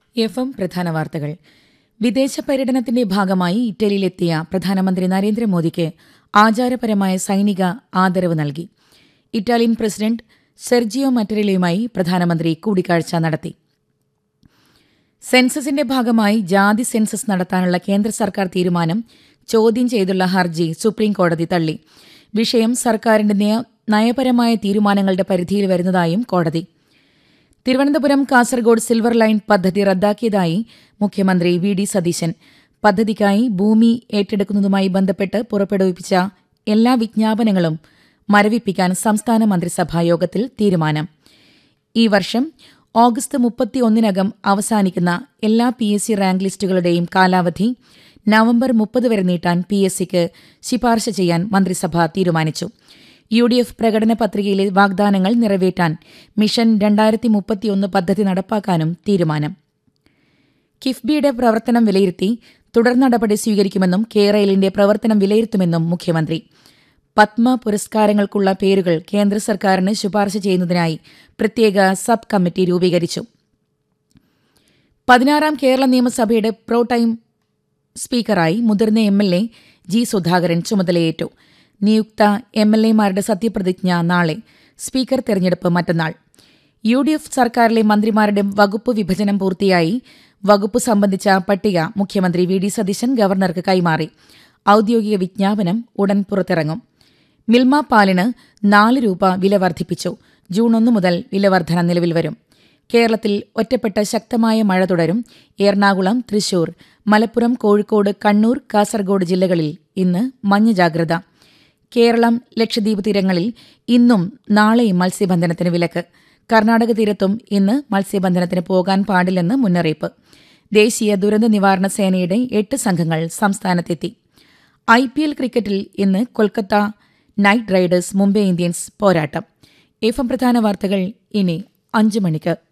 F M പ്രധാന വാർത്തകൾ വിദേശ പര്യടനത്തിന്റെ ഭാഗമായി ഇറ്റലിയിലെത്തിയ പ്രധാനമന്ത്രി നരേന്ദ്രമോദിക്ക് ആചാരപരമായ സൈനിക ആദരവ് നൽകി ഇറ്റാലിയൻ പ്രസിഡന്റ് സെർജിയോ മറ്ററിലയുമായി പ്രധാനമന്ത്രി കൂടിക്കാഴ്ച നടത്തി സെൻസസിന്റെ ഭാഗമായി ജാതി സെൻസസ് നടത്താനുള്ള കേന്ദ്ര സർക്കാർ തീരുമാനം ചോദ്യം ചെയ്തുള്ള ഹർജി സുപ്രീംകോടതി തള്ളി വിഷയം സർക്കാരിന്റെ നയ- നയപരമായ തീരുമാനങ്ങളുടെ പരിധിയിൽ വരുന്നതായും കോടതി തിരുവനന്തപുരം കാസർഗോഡ് സിൽവർ ലൈൻ പദ്ധതി റദ്ദാക്കിയതായി മുഖ്യമന്ത്രി വി ഡി സതീശൻ പദ്ധതിക്കായി ഭൂമി ഏറ്റെടുക്കുന്നതുമായി ബന്ധപ്പെട്ട് പുറപ്പെടുവിപ്പിച്ച എല്ലാ വിജ്ഞാപനങ്ങളും മരവിപ്പിക്കാൻ സംസ്ഥാന മന്ത്രിസഭാ യോഗത്തിൽ തീരുമാനം ഈ വർഷം ഓഗസ്റ്റ് മുപ്പത്തിയൊന്നിനകം അവസാനിക്കുന്ന എല്ലാ പി എസ് സി റാങ്ക് ലിസ്റ്റുകളുടെയും കാലാവധി നവംബർ മുപ്പത് വരെ നീട്ടാൻ പി എസ് സിക്ക് ശിപാർശ ചെയ്യാൻ മന്ത്രിസഭ തീരുമാനിച്ചു യു ഡി എഫ് പ്രകടന പത്രികയിലെ വാഗ്ദാനങ്ങൾ നിറവേറ്റാൻ മിഷൻ രണ്ടായിരത്തി മുപ്പത്തിയൊന്ന് പദ്ധതി നടപ്പാക്കാനും തീരുമാനം കിഫ്ബിയുടെ പ്രവർത്തനം വിലയിരുത്തി തുടർ നടപടി സ്വീകരിക്കുമെന്നും കേരളിന്റെ പ്രവർത്തനം വിലയിരുത്തുമെന്നും മുഖ്യമന്ത്രി പത്മ പുരസ്കാരങ്ങൾക്കുള്ള പേരുകൾ കേന്ദ്ര സർക്കാരിന് ശുപാർശ ചെയ്യുന്നതിനായി പ്രത്യേക സബ് കമ്മിറ്റി രൂപീകരിച്ചു പതിനാറാം കേരള നിയമസഭയുടെ പ്രോ ടൈം സ്പീക്കറായി മുതിർന്ന M L A G Sudhakaran ചുമതലയേറ്റു നിയുക്ത എം എൽ എമാരുടെ സത്യപ്രതിജ്ഞ നാളെ സ്പീക്കർ തെരഞ്ഞെടുപ്പ് മറ്റന്നാൾ യു ഡി എഫ് സർക്കാരിലെ മന്ത്രിമാരുടെ വകുപ്പ് വിഭജനം പൂർത്തിയായി വകുപ്പ് സംബന്ധിച്ച പട്ടിക മുഖ്യമന്ത്രി വി ഡി സതീശൻ ഗവർണർക്ക് കൈമാറി ഔദ്യോഗിക വിജ്ഞാപനം ഉടൻ പുറത്തിറങ്ങും മിൽമ പാലിന് നാല് രൂപ വില വർദ്ധിപ്പിച്ചു ജൂൺ ഒന്ന് മുതൽ വില വർധന നിലവിൽ വരും കേരളത്തിൽ ഒറ്റപ്പെട്ട ശക്തമായ മഴ തുടരും എറണാകുളം തൃശൂർ മലപ്പുറം കോഴിക്കോട് കണ്ണൂർ കാസർഗോഡ് ജില്ലകളിൽ ഇന്ന് മഞ്ഞ ജാഗ്രത കേരളം ലക്ഷദ്വീപ് തീരങ്ങളിൽ ഇന്നും നാളെയും മത്സ്യബന്ധനത്തിന് വിലക്ക് കർണാടക തീരത്തും ഇന്ന് മത്സ്യബന്ധനത്തിന് പോകാൻ പാടില്ലെന്ന് മുന്നറിയിപ്പ് ദേശീയ ദുരന്ത നിവാരണ സേനയുടെ എട്ട് സംഘങ്ങൾ സംസ്ഥാനത്തെത്തി ഐ പി എൽ ക്രിക്കറ്റിൽ ഇന്ന് Kolkata Knight Riders Mumbai Indians പോരാട്ടം എഫ് എം പ്രധാന വാർത്തകൾ ഇനി അഞ്ച് മണിക്ക്